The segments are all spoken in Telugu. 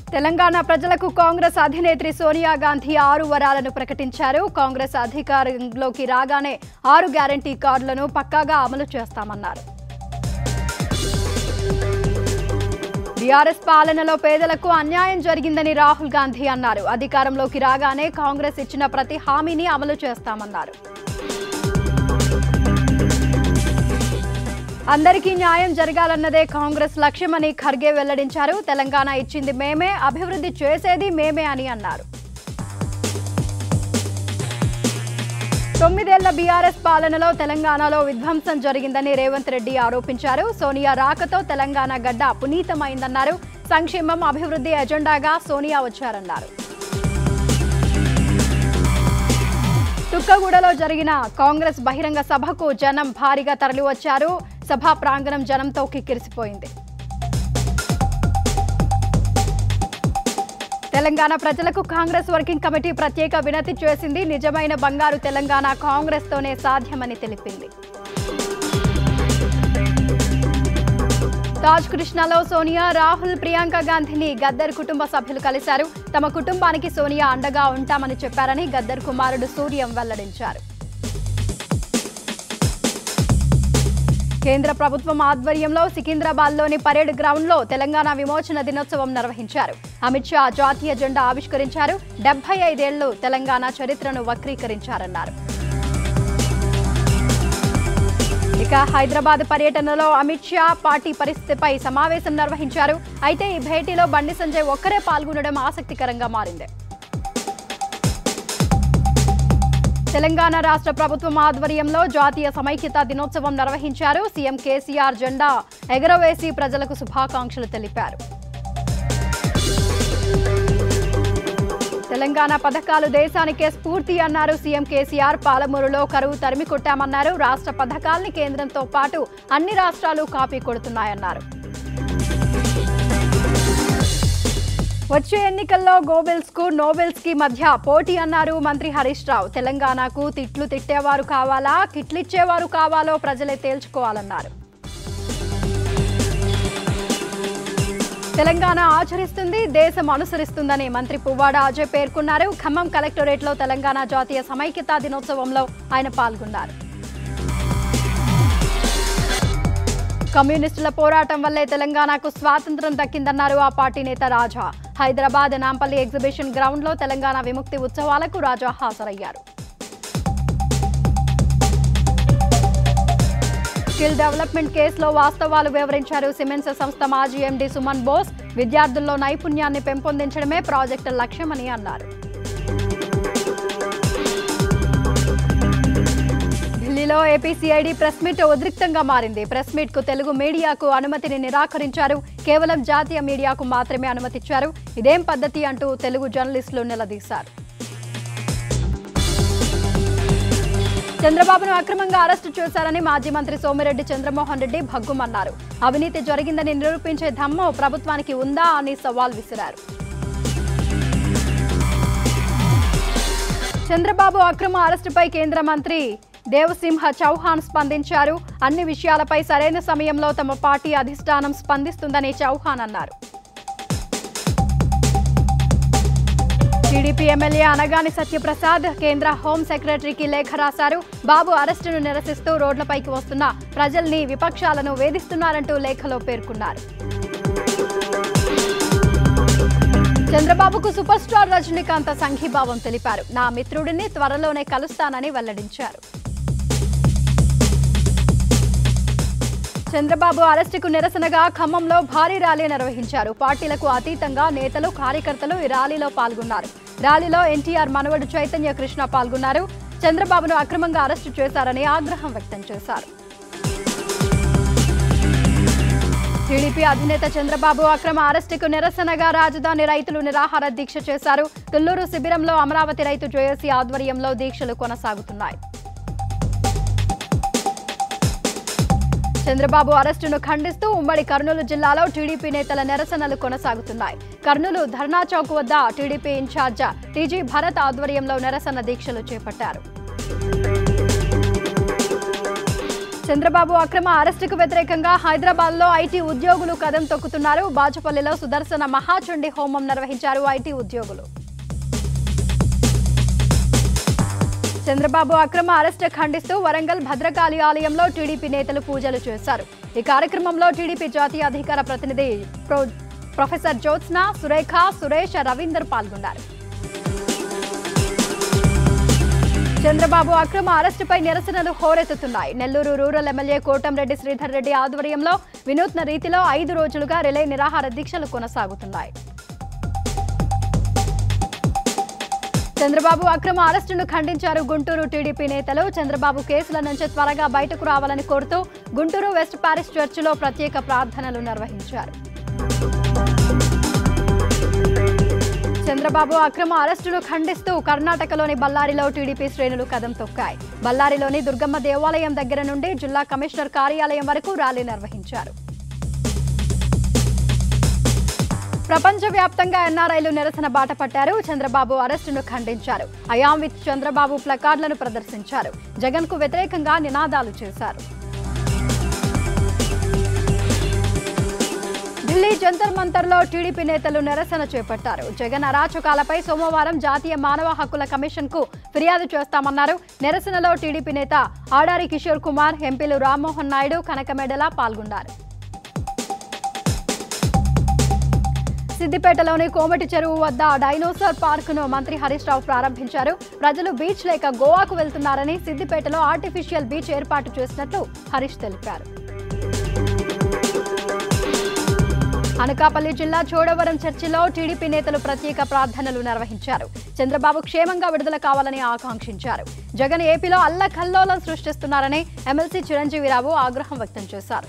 తెలంగాణ ప్రజలకు కాంగ్రెస్ అధినేత్రి సోనియా గాంధీ ఆరు వరాలను ప్రకటించారు కాంగ్రెస్ అధికారంలోకి రాగానే ఆరు గ్యారంటీ కార్డులను పక్కాగా అమలు చేస్తామన్నారు బీఆర్ఎస్ పాలనలో పేదలకు అన్యాయం జరిగిందని రాహుల్ గాంధీ అన్నారు అధికారంలోకి రాగానే కాంగ్రెస్ ఇచ్చిన ప్రతి హామీని అమలు చేస్తామన్నారు అందరికీ న్యాయం జరగాలన్నదే కాంగ్రెస్ లక్ష్యమని ఖర్గే వెల్లడించారు తెలంగాణ ఇచ్చింది మేమే అభివృద్ధి చేసేది మేమే అని అన్నారు తొమ్మిదేళ్ల బీఆర్ఎస్ పాలనలో తెలంగాణలో విధ్వంసం జరిగిందని రేవంత్ రెడ్డి ఆరోపించారు సోనియా రాకతో తెలంగాణ గడ్డ పునీతమైందన్నారు సంక్షేమం అభివృద్ధి ఎజెండాగా సోనియా వచ్చారన్నారు తుక్కగూడలో జరిగిన కాంగ్రెస్ బహిరంగ సభకు జనం భారీగా తరలివచ్చారు సభా ప్రాంగణం జనంతో కిక్కిరిసిపోయింది తెలంగాణ ప్రజలకు కాంగ్రెస్ వర్కింగ్ కమిటీ ప్రత్యేక వినతి చేసింది నిజమైన బంగారు తెలంగాణ కాంగ్రెస్ తోనే సాధ్యమని తెలిపింది తాజ్ కృష్ణలో సోనియా రాహుల్ ప్రియాంక గాంధీని గద్దర్ కుటుంబ సభ్యులు కలిశారు తమ కుటుంబానికి సోనియా అండగా ఉంటామని చెప్పారని గద్దర్ కుమారుడు సూర్యం వెల్లడించారు కేంద్ర ప్రభుత్వం ఆధ్వర్యంలో సికింద్రాబాద్లోని పరేడ్ గ్రౌండ్లో తెలంగాణ విమోచన దినోత్సవం నిర్వహించారు అమిత్ షా జాతీయ జెండా ఆవిష్కరించారు డెబ్బై ఐదేళ్లు తెలంగాణ చరిత్రను వక్రీకరించారన్నారు ఇక హైదరాబాద్ పర్యటనలో అమిత్ షా పార్టీ పరిస్థితిపై సమావేశం నిర్వహించారు అయితే ఈ భేటీలో బండి సంజయ్ ఒక్కరే పాల్గొనడం ఆసక్తికరంగా మారింది తెలంగాణ రాష్ట్ర ప్రభుత్వం ఆధ్వర్యంలో జాతీయ సమైక్యత దినోత్సవం నిర్వహించారు సీఎం కేసీఆర్ జెండా ఎగరవేసి ప్రజలకు శుభాకాంక్షలు తెలిపారు తెలంగాణ పథకాలు దేశానికే స్ఫూర్తి అన్నారు సీఎం కేసీఆర్ పాలమూరులో కరువు తరిమి కొట్టామన్నారు రాష్ట్ర పథకాల్ని కేంద్రంతో పాటు అన్ని రాష్ట్రాలు కాపీ కొడుతున్నాయన్నారు వచ్చే ఎన్నికల్లో గోబెల్స్ కు నోబెల్స్ కి మధ్య పోటీ అన్నారు మంత్రి హరీష్ రావు తెలంగాణకు తిట్లు తిట్టేవారు కావాలా కిట్లిచ్చేవారు కావాలో ప్రజలే తేల్చుకోవాలన్నారు తెలంగాణ ఆచరిస్తుంది దేశం అనుసరిస్తుందని మంత్రి పువ్వాడ అజయ్ పేర్కొన్నారు ఖమ్మం కలెక్టరేట్లో తెలంగాణ జాతీయ సమైక్యతా దినోత్సవంలో ఆయన పాల్గొన్నారు కమ్యూనిస్టుల పోరాటం వల్లే తెలంగాణకు స్వాతంత్రం దక్కిందన్నారు ఆ పార్టీ నేత రాజా హైదరాబాద్ నాంపల్లి ఎగ్జిబిషన్ గ్రౌండ్లో తెలంగాణ విముక్తి ఉత్సవాలకు రాజా హాజరయ్యారు స్కిల్ డెవలప్మెంట్ కేసులో వాస్తవాలు వివరించారు సిమెన్స్ సంస్థ మాజీ ఎండీ సుమన్ బోస్ విద్యార్థుల్లో నైపుణ్యాన్ని పెంపొందించడమే ప్రాజెక్టు లక్ష్యమని అన్నారు ఢిల్లీలో ఏపీసీఐడి ప్రెస్ మీట్ ఉద్రిక్తంగా మారింది ప్రెస్ మీట్ కు తెలుగు మీడియాకు అనుమతిని నిరాకరించారు కేవలం జాతీయ మీడియాకు మాత్రమే అనుమతిచ్చారు ఇదేం పద్ధతి అంటూ తెలుగు జర్నలిస్టులు నిలదీశారు చంద్రబాబును అక్రమంగా అరెస్టు చేశారని మాజీ మంత్రి సోమిరెడ్డి చంద్రమోహన్ రెడ్డి భగ్గుమన్నారు అవినీతి జరిగిందని నిరూపించే దమ్ము ప్రభుత్వానికి ఉందా అని సవాల్ విసిరారు చంద్రబాబు అక్రమ అరెస్టుపై కేంద్ర మంత్రి దేవసింహ చౌహాన్ స్పందించారు అన్ని విషయాలపై సరైన సమయంలో తమ పార్టీ అధిష్టానం స్పందిస్తుందని చౌహాన్ అన్నారు టీడీపీ ఎమ్మెల్యే అనగాని సత్యప్రసాద్ కేంద్ర హోం సెక్రటరీకి లేఖ రాశారు బాబు అరెస్టును నిరసిస్తూ రోడ్లపైకి వస్తున్న ప్రజల్ని విపక్షాలను వేధిస్తున్నారంటూ లేఖలో పేర్కొన్నారు చంద్రబాబుకు సూపర్ స్టార్ రజనీకాంత్ సంఘీభావం తెలిపారు నా మిత్రుడిని త్వరలోనే కలుస్తానని వెల్లడించారు చంద్రబాబు అరెస్టుకు నిరసనగా ఖమ్మంలో భారీ ర్యాలీ నిర్వహించారు పార్టీలకు అతీతంగా నేతలు కార్యకర్తలు ఈ ర్యాలీలో పాల్గొన్నారు ర్యాలీలో ఎన్టీఆర్ మనవడు చైతన్య కృష్ణ పాల్గొన్నారు చంద్రబాబును అక్రమంగా అరెస్టు చేశారని ఆగ్రహం వ్యక్తం చేశారు టీడీపీ అధినేత చంద్రబాబు అక్రమ అరెస్టుకు నిరసనగా రాజధాని రైతులు నిరాహార దీక్ష చేశారు తుళ్లూరు శిబిరంలో అమరావతి రైతు జేఏసీ ఆధ్వర్యంలో దీక్షలు కొనసాగుతున్నాయి చంద్రబాబు అరెస్టును ఖండిస్తూ ఉమ్మడి కర్నూలు జిల్లాలో టీడీపీ నేతల నిరసనలు కొనసాగుతున్నాయి కర్నూలు ధర్నా చౌక్ వద్ద టీడీపీ ఇన్ఛార్జ టీజీ భరత్ ఆధ్వర్యంలో నిరసన దీక్షలు చేపట్టారు చంద్రబాబు అక్రమ అరెస్టుకు వ్యతిరేకంగా హైదరాబాద్ లో ఐటీ ఉద్యోగులు కదం తొక్కుతున్నారు బాచుపల్లిలో సుదర్శన మహాచండి హోమం నిర్వహించారు ఐటీ ఉద్యోగులు చంద్రబాబు అక్రమ అరెస్టు ఖండిస్తూ వరంగల్ భద్రకాళి ఆలయంలో టీడీపీ నేతలు పూజలు చేశారు ఈ కార్యక్రమంలో టీడీపీ జాతీయ అధికార ప్రతినిధి ప్రొ- ప్రొఫెసర్ జ్యోత్స్న సురేఖ సురేష్ రవీందర్ పాల్గొన్నారు చంద్రబాబు అక్రమ అరెస్టుపై నిరసనలు హోరెత్తుతున్నాయి నెల్లూరు రూరల్ ఎమ్మెల్యే కోటంరెడ్డి శ్రీధర్ రెడ్డి ఆధ్వర్యంలో వినూత్న రీతిలో ఐదు రోజులుగా రిలే నిరాహార దీక్షలు కొనసాగుతున్నాయి చంద్రబాబు అక్రమ అరెస్టును ఖండించారు గుంటూరు టీడీపీ నేతలు చంద్రబాబు కేసుల నుంచి త్వరగా బయటకు రావాలని కోరుతూ గుంటూరు వెస్ట్ పారిస్ చర్చిలో ప్రత్యేక ప్రార్థనలు నిర్వహించారు చంద్రబాబు అక్రమ అరెస్టును ఖండిస్తూ కర్ణాటకలోని బళ్ళారిలో టీడీపీ శ్రేణులు కదం తొక్కాయి బళ్ళారిలోని దుర్గమ్మ దేవాలయం దగ్గర నుండి జిల్లా కమిషనర్ కార్యాలయం వరకు ర్యాలీ నిర్వహించారు ప్రపంచవ్యాప్తంగా ఎన్ఆర్ఐలు నిరసన బాట పట్టారు చంద్రబాబు అరెస్టును ఖండించారు అయాం విత్ చంద్రబాబు ప్లకార్డులను ప్రదర్శించారు జగన్ కు వ్యతిరేకంగా నినాదాలు చేశారు ఢిల్లీ జంతర్ మంతర్లో టీడీపీ నేతలు నిరసన చేపట్టారు జగన్ అరాచకాలపై సోమవారం జాతీయ మానవ హక్కుల కమిషన్ కు ఫిర్యాదు చేస్తామన్నారు నిరసనలో టీడీపీ నేత ఆడారి కిషోర్ కుమార్ ఎంపీలు రామ్మోహన్ నాయుడు కనకమేడల పాల్గొన్నారు సిద్దిపేటలోని కోమటి చెరువు వద్ద డైనోసార్ పార్క్ ను మంత్రి హరీష్ రావు ప్రారంభించారు ప్రజలు బీచ్ లేక గోవాకు వెళ్తున్నారని సిద్దిపేటలో ఆర్టిఫిషియల్ బీచ్ ఏర్పాటు చేసినట్లు హరీష్ తెలిపారు అనకాపల్లి జిల్లా చోడవరం చర్చిలో టీడీపీ నేతలు ప్రత్యేక ప్రార్థనలు నిర్వహించారు చంద్రబాబు క్షేమంగా విడుదల కావాలని ఆకాంక్షించారు జగన్ ఏపీలో అల్లకల్లోలం సృష్టిస్తున్నారని ఎమ్మెల్సీ చిరంజీవిరావు ఆగ్రహం వ్యక్తం చేశారు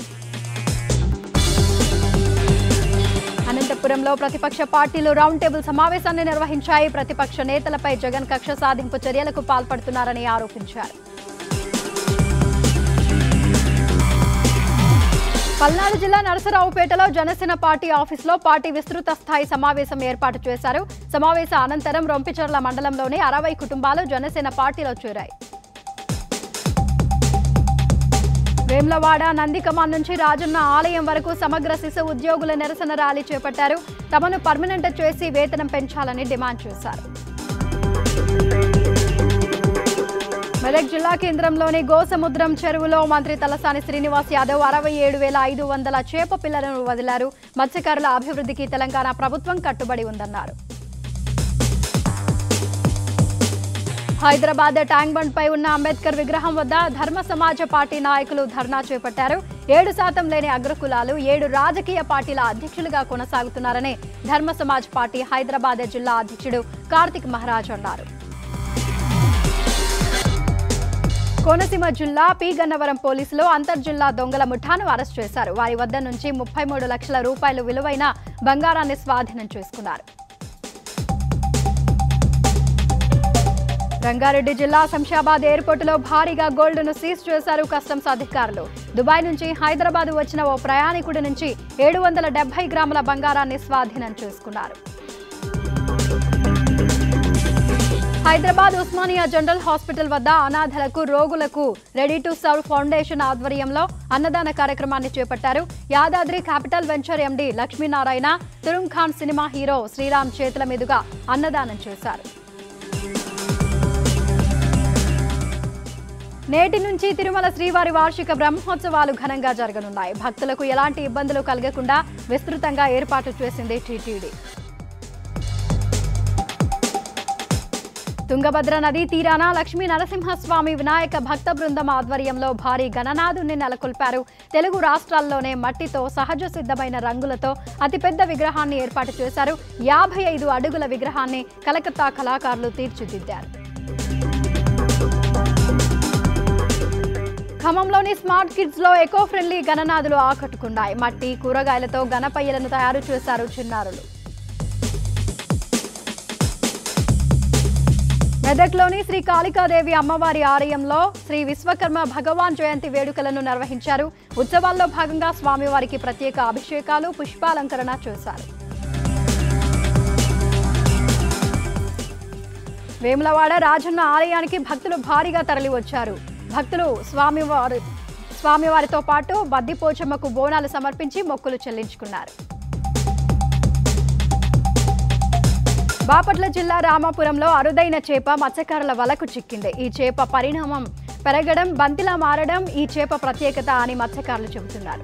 అనంతపురంలో ప్రతిపక్ష పార్టీలు రౌండ్ టేబుల్ సమావేశాన్ని నిర్వహించాయి ప్రతిపక్ష నేతలపై జగన్ కక్ష సాధింపు చర్యలకు పాల్పడుతున్నారని ఆరోపించారు పల్నాడు జిల్లా నరసరావుపేటలో జనసేన పార్టీ ఆఫీసులో పార్టీ విస్తృత స్థాయి సమావేశం ఏర్పాటు చేశారు సమావేశ అనంతరం రొంపిచర్ల మండలంలోని అరవై కుటుంబాలు జనసేన పార్టీలో చేరాయి వేమ్లవాడ నందికమాన్ నుంచి రాజన్న ఆలయం వరకు సమగ్ర శిశు ఉద్యోగుల నిరసన ర్యాలీ చేపట్టారు తమను పర్మనెంట్ చేసి వేతనం పెంచాలని డిమాండ్ చేశారు మెదక్ జిల్లా కేంద్రంలోని గోసముద్రం చెరువులో మంత్రి తలసాని శ్రీనివాస్ యాదవ్ అరవై ఏడు వేల ఐదు వందల చేప పిల్లలను వదిలారు మత్స్యకారుల అభివృద్ధికి తెలంగాణ ప్రభుత్వం కట్టుబడి ఉందన్నారు హైదరాబాద్ ట్యాంక్ బండ్ పై ఉన్న అంబేద్కర్ విగ్రహం వద్ద ధర్మ సమాజ పార్టీ నాయకులు ధర్నా చేపట్టారు ఏడు శాతం లేని అగ్రకులాలు ఏడు రాజకీయ పార్టీల అధ్యక్షులుగా కొనసాగుతున్నారని ధర్మ సమాజ్ పార్టీ హైదరాబాద్ జిల్లా అధ్యక్షుడు కార్తిక్ మహారాజ్ అన్నారు కోనసీమ జిల్లా పి గన్నవరం పోలీసులు అంతర్జిల్లా దొంగల ముఠాను అరెస్ట్ చేశారు వారి వద్ద నుంచి ముప్పై మూడు లక్షల రూపాయలు విలువైన బంగారాన్ని స్వాధీనం చేసుకున్నారు రంగారెడ్డి జిల్లా శంషాబాద్ ఎయిర్పోర్టులో భారీగా గోల్డ్ ను సీజ్ చేశారు కస్టమ్స్ అధికారులు దుబాయ్ నుంచి హైదరాబాద్ వచ్చిన ఓ ప్రయాణికుడి నుంచి ఏడు వందల డెబ్బై గ్రాముల బంగారాన్ని స్వాధీనం చేసుకున్నారు హైదరాబాద్ ఉస్మానియా జనరల్ హాస్పిటల్ వద్ద అనాథలకు రోగులకు రెడీ టు సర్వ్ ఫౌండేషన్ ఆధ్వర్యంలో అన్నదాన కార్యక్రమాన్ని చేపట్టారు Yadadri capital venture MD Lakshminarayana Turum Khan cinema hero Sriram చేతుల మీదుగా అన్నదానం చేశారు నేటి నుంచి తిరుమల శ్రీవారి వార్షిక బ్రహ్మోత్సవాలు ఘనంగా జరగనున్నాయి భక్తులకు ఎలాంటి ఇబ్బందులు కలగకుండా విస్తృతంగా ఏర్పాటు చేసింది టీటీడీ తుంగభద్ర నదీ తీరాన లక్ష్మీ నరసింహస్వామి వినాయక భక్త బృందం ఆధ్వర్యంలో భారీ గణనాథుని నెలకొల్పారు తెలుగు రాష్ట్రాల్లోనే మట్టితో సహజ సిద్ధమైన రంగులతో అతిపెద్ద విగ్రహాన్ని ఏర్పాటు చేశారు యాభై ఐదు అడుగుల విగ్రహాన్ని కలకత్తా కళాకారులు తీర్చిదిద్దారు ఖమ్మంలోని స్మార్ట్ కిడ్స్ లో ఎకో ఫ్రెండ్లీ గణనాథులు ఆకట్టుకున్నాయి మట్టి కూరగాయలతో గణపయ్యలను తయారు చేశారు చిన్నారులు మెదక్లోని శ్రీ కాళికాదేవి అమ్మవారి ఆలయంలో శ్రీ విశ్వకర్మ భగవాన్ జయంతి వేడుకలను నిర్వహించారు ఉత్సవాల్లో భాగంగా స్వామివారికి ప్రత్యేక అభిషేకాలు పుష్పాలంకరణ చేశారు వేములవాడ రాజన్న ఆలయానికి భక్తులు భారీగా తరలివచ్చారు భక్తులు స్వామివారి స్వామివారితో పాటు బద్దిపోచమ్మకు బోనాలు సమర్పించి మొక్కులు చెల్లించుకున్నారు బాపట్ల జిల్లా రామాపురంలో అరుదైన చేప మత్స్యకారుల వలకు చిక్కింది ఈ చేప పరిణామం పెరగడం బంతిలా మారడం ఈ చేప ప్రత్యేకత అని మత్స్యకారులు చెబుతున్నారు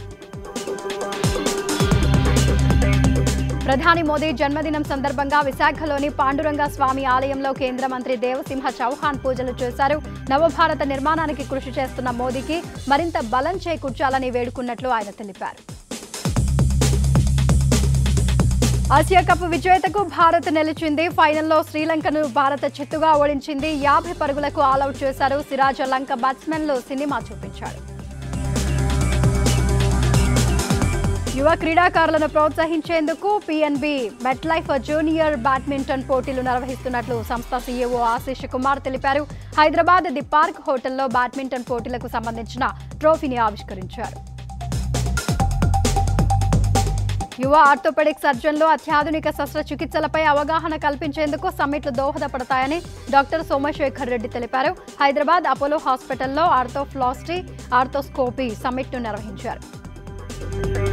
ప్రధాని మోదీ జన్మదినం సందర్భంగా విశాఖలోని పాండురంగ స్వామి ఆలయంలో కేంద్ర మంత్రి దేవసింహ చౌహాన్ పూజలు చేశారు నవభారత నిర్మాణానికి కృషి చేస్తున్న మోదీకి మరింత బలం చేకూర్చాలని వేడుకున్నట్లు ఆయన తెలిపారు ఆసియా కప్ విజేతకు భారత్ నిలిచింది ఫైనల్లో శ్రీలంకను భారత చిత్తుగా ఓడించింది యాభై పరుగులకు ఆలౌట్ చేశారు సిరాజ లంక బ్యాట్స్మెన్లు సినిమా చూపించారు యువ క్రీడాకారులను ప్రోత్సహించేందుకు పిఎన్బి మెట్లైఫ్ జూనియర్ బ్యాడ్మింటన్ పోటీలు నిర్వహిస్తున్నట్లు సంస్థ సీఈఓ ఆశీష్ కుమార్ తెలిపారు హైదరాబాద్ ది పార్క్ హోటల్లో బ్యాడ్మింటన్ పోటీలకు సంబంధించిన ట్రోఫీని ఆవిష్కరించారు యువ ఆర్థోపెడిక్ సర్జన్లు అత్యాధునిక శస్త్రచికిత్సలపై అవగాహన కల్పించేందుకు సమ్మిట్లు దోహదపడతాయని డాక్టర్ సోమశేఖర్ రెడ్డి తెలిపారు హైదరాబాద్ అపోలో హాస్పిటల్లో ఆర్థోఫ్లాస్టీ ఆర్థోస్కోపీ సమ్మిట్ను నిర్వహించారు